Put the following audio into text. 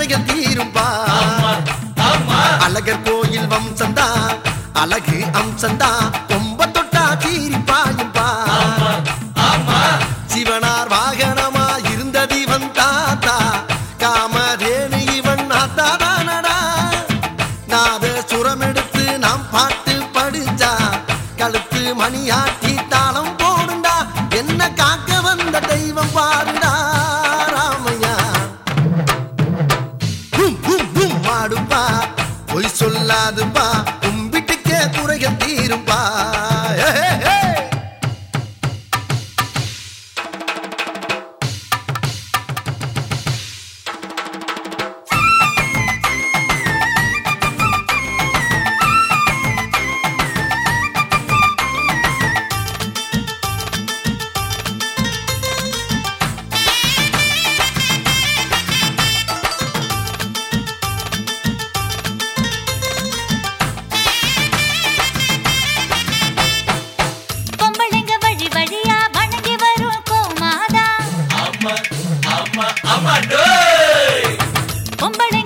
குறைகள் தீரும்பா அழகர் கோயில் வம்சந்தா அழகு அம்சந்தா ரொம்ப தொட்டா தீரி பாயும்பா சிவனார் வாகனமா இருந்த தீவன் தாத்தா காமதேனு இவன் நாத்தாதானடா நாத சுரம் எடுத்து நாம் பாட்டு படிச்சா கழுத்து மணியாட்டி தாளம் போடுண்டா என்ன காக்க வந்த தெய்வம் பாருடா ராமையா ஹும், ஹும், ஹும், மாடுப்பா பொய் சொல்லாதுப்பா கும்பிட்டுக்கே குறைகள் தீரும்பா ஏ, ஏ, ஏ. பொம்பளைங்க வழி வழியா வணங்கி வரும் கோமாதா பொம்பளை